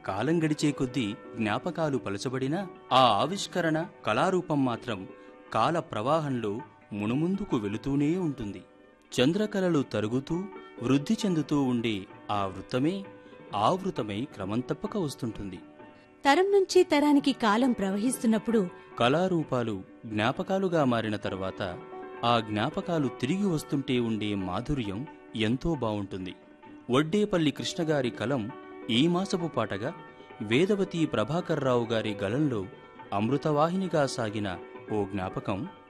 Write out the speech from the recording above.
కాలం గడిచే కొద్దీ జ్ఞాపకాలు పలచబడినా ఆ ఆవిష్కరణ కళారూపం మాత్రం కాల ప్రవాహంలో మునుముందుకు వెళుతూనే ఉంటుంది చంద్రకళలు తరుగుతూ వృద్ధి చెందుతూ ఉండే ఆ వృత్తమే ఆవృతమై క్రమం తప్పక వస్తుంటుంది తరం నుంచి తరానికి కాలం ప్రవహిస్తున్నప్పుడు కళారూపాలు జ్ఞాపకాలుగా మారిన తర్వాత ఆ జ్ఞాపకాలు తిరిగి వస్తుంటే ఉండే మాధుర్యం ఎంతో బావుంటుంది వడ్డేపల్లి కృష్ణగారి కలం ఈ మాసపు పాటగా వేదవతి ప్రభాకర్రావు గారి గళంలో అమృతవాహినిగా సాగిన ఓ జ్ఞాపకం